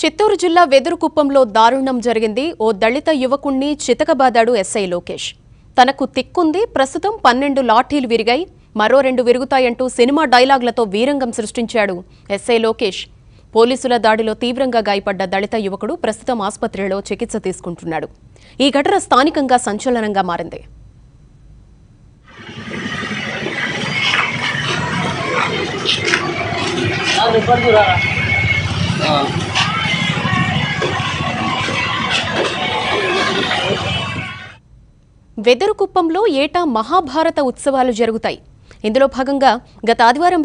చిత్తూరు జిల్లా వెదురుకుప్పంలో దారుణం జరిగింది ఓ దళిత యువకుణ్ణి చితకబాదాడు ఎస్ఐ లోకేష్ తనకు తిక్కుంది ప్రస్తుతం పన్నెండు లాఠీలు విరిగాయి మరో రెండు విరుగుతాయంటూ సినిమా డైలాగులతో వీరంగం సృష్టించాడు ఎస్ఐ లోకేష్ పోలీసుల దాడిలో తీవ్రంగా గాయపడ్డ దళిత యువకుడు ప్రస్తుతం ఆసుపత్రిలో చికిత్స తీసుకుంటున్నాడు ఈ ఘటన స్థానికంగా సంచలనంగా మారింది వెదరుకుప్పంలో ఏటా మహాభారత ఉత్సవాలు జరుగుతాయి ఇందులో భాగంగా గత ఆదివారం